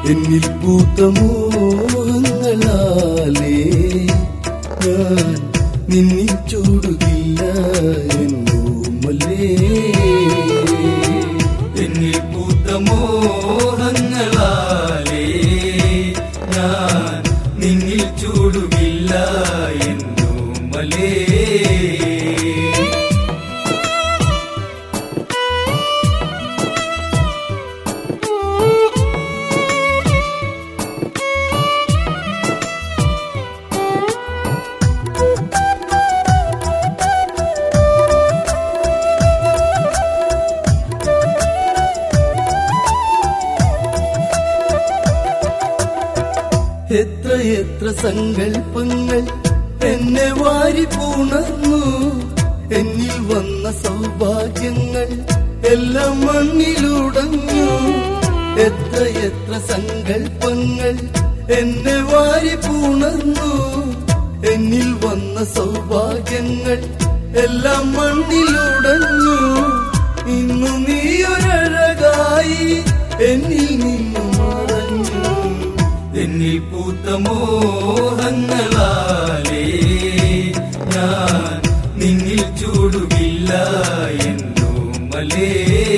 എന്നിൽ പൂത്ത മോഹങ്ങളാലേ ഞാൻ നിന്നിൽ ചൂടുകില്ല എന്നോമല്ലേ എന്നിൽ പൂത്ത മോഹങ്ങളാലേ ഞാൻ നിന്നിൽ ചൂടുകില്ല എന്നോമലേ എത്ര എത്ര സങ്കൽപ്പങ്ങൾ എന്നെ വാരി പുണർന്നു എന്നിൽ വന്ന സൗഭാഗ്യങ്ങൾ എല്ലാം മണ്ണിലുടഞ്ഞു എത്ര എത്ര സങ്കൽപ്പങ്ങൾ എന്നെ വാരി പുണർന്നു എന്നിൽ വന്ന സൗഭാഗ്യങ്ങൾ എല്ലാം മണ്ണിലുടഞ്ഞു ഇന്നു നീയൊരഴകായി എന്നിൽ നിന്നു മറഞ്ഞു എന്നിൽ പൂത്ത മോഹങ്ങളാലേ ഞാൻ നിന്നിൽ ചൂടുകില്ല എന്നോ മലേ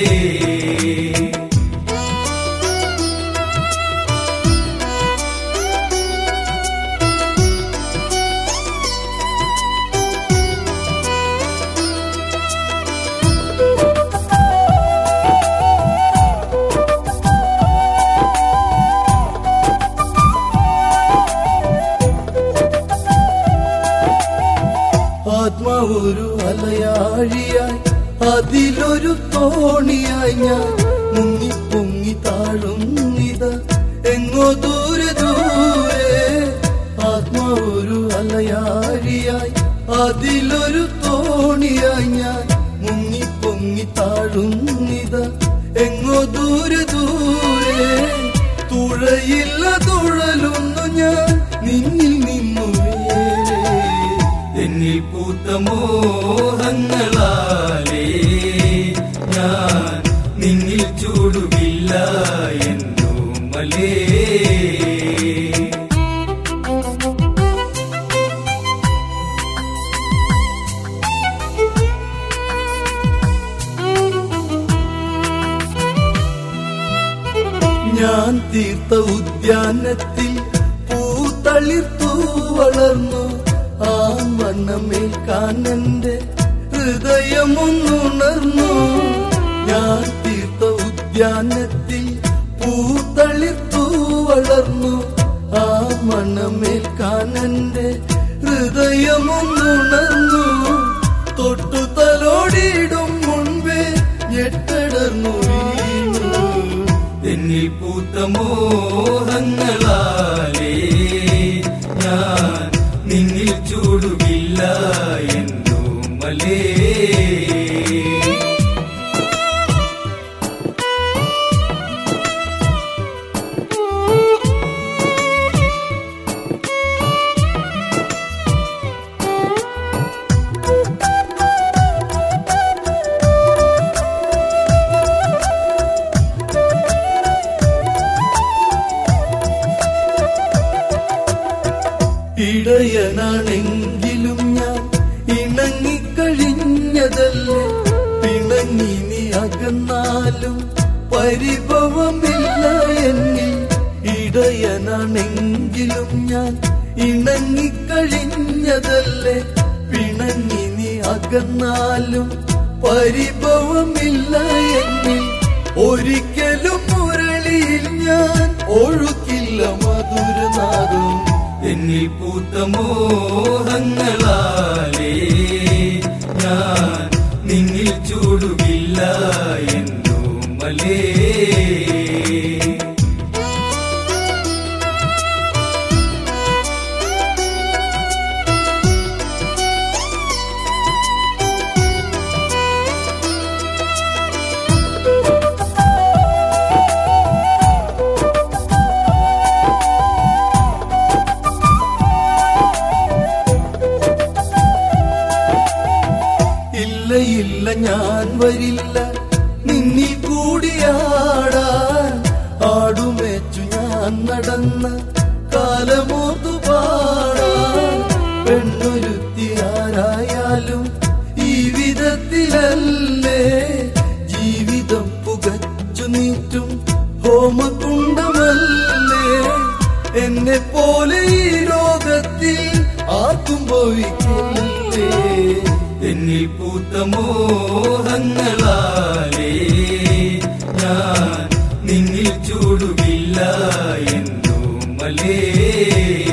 ആത്മാവൊരു അലയാഴിയായി അതിലൊരു തോണിയായി ഞാൻ മുങ്ങി പൊങ്ങി താഴുന്നിത എങ്ങോ ദൂരെ ദൂരെ ആത്മാവൊരു അലയാഴിയായി അതിലൊരു തോണിയായി ഞാൻ മുങ്ങി പൊങ്ങി താഴുന്നിത എങ്ങോ ദൂരെ ദൂരെ തുഴയില്ല തുഴലുന്നു ഞാൻ നിന്നിൽ നിന്നു വേറെ എന്നിൽ പൂത്ത മോഹങ്ങളാലേ ഞാൻ നിന്നിൽ ചൂടുകില്ല എന്നോ മലേ ഞാൻ തീർത്ത ഉദ്യാനത്തിൽ പൂത്തളിർത്തു വളർന്നു ആ വണ്ണമേൽക്കാൻ എന്റെ ഹൃദയമൊന്നുണർന്നു ഞാൻ തീർത്ത ഉദ്യാനത്തിൽ പൂത്തളിർത്തു വളർന്നു ആ മണമേൽക്കാൻ എന്റെ ഹൃദയമൊന്നുണർന്നു തൊട്ടു തലോടിയിടും മുൻപേ ഞെട്ടടർന്നു വീണു എന്നിൽ പൂത്ത മോഹങ്ങളാലേ ഞാൻ നിന്നിൽ ചൂടുകില്ല എന്നോ മലേ ഇടയനാണെങ്കിലും ഞാൻ ഇണങ്ങിക്കഴിഞ്ഞതല്ലേ പിണങ്ങി നീ അകന്നാലും പരിഭവമില്ല എന്നിൽ ഇടയനാണെങ്കിലും ഞാൻ ഇണങ്ങിക്കഴിഞ്ഞതല്ലേ പിണങ്ങി നീ അകന്നാലും പരിഭവമില്ല എന്നിൽ ഒരിക്കലും മുരളിയിൽ ഞാൻ ഒഴുക്കില്ല മധുരനാദം എന്നിൽ പൂത്ത മോഹങ്ങളാലേ ഞാൻ നിന്നിൽ ചൂടുകില്ല എന്നോ മലേ ഇല്ല ഇല്ല ഞാൻ വരില്ല നിന്നിൽ കൂടിയാടാൻ ആടുമേച്ചു ഞാൻ അന്നടന്ന കാലമോർത്തു പാടാൻ പെണ്ണൊരുത്തി ആരായാലും ഈ വിധത്തിലല്ലേ ജീവിതം പുകച്ചു നീറ്റും ഹോമകുണ്ടമല്ലേ എന്നെ പോലെ ഈ ലോകത്തിൽ ആർക്കും ഭവിക്കില്ലേ എന്നിൽ പൂത്ത മോഹങ്ങളാലേ ഞാൻ നിന്നിൽ ചൂടുകില്ല എന്നുമലേ